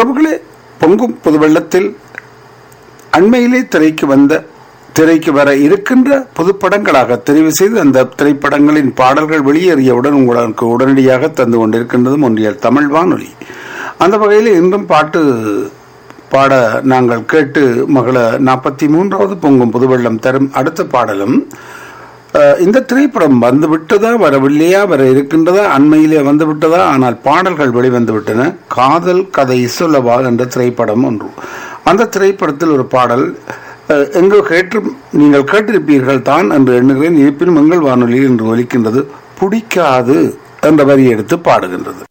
உறவுகளே பொங்கும் புது வெள்ளத்தில் அண்மையிலே திரைக்கு வந்த திரைக்கு வர இருக்கின்ற புதுப்படங்களாக தெரிவு செய்து அந்த திரைப்படங்களின் பாடல்கள் வெளியேறியவுடன் உங்களுக்கு உடனடியாக தந்து கொண்டிருக்கின்றது ஒன்றியல் தமிழ் வானொலி அந்த வகையில் இன்றும் பாட்டு பாட நாங்கள் கேட்டு மகள நாற்பத்தி மூன்றாவது பொங்கும் புதுவெள்ளம் தரும் அடுத்த பாடலும் அஹ், இந்த திரைப்படம் வந்து விட்டதா வரவில்லையா வர இருக்கின்றதா அண்மையிலே வந்து விட்டதா ஆனால் பாடல்கள் வெளிவந்து விட்டன காதல் கதை சொல்லவா என்ற திரைப்படம் ஒன்று அந்த திரைப்படத்தில் ஒரு பாடல் அஹ், எங்கு கேட்டு நீங்கள் கேட்டிருப்பீர்கள் தான் என்று எண்ணுகிறேன் இருப்பினும் எங்கள் வானொலியில் இன்று ஒலிக்கின்றது பிடிக்காது என்ற வரி எடுத்து பாடுகின்றது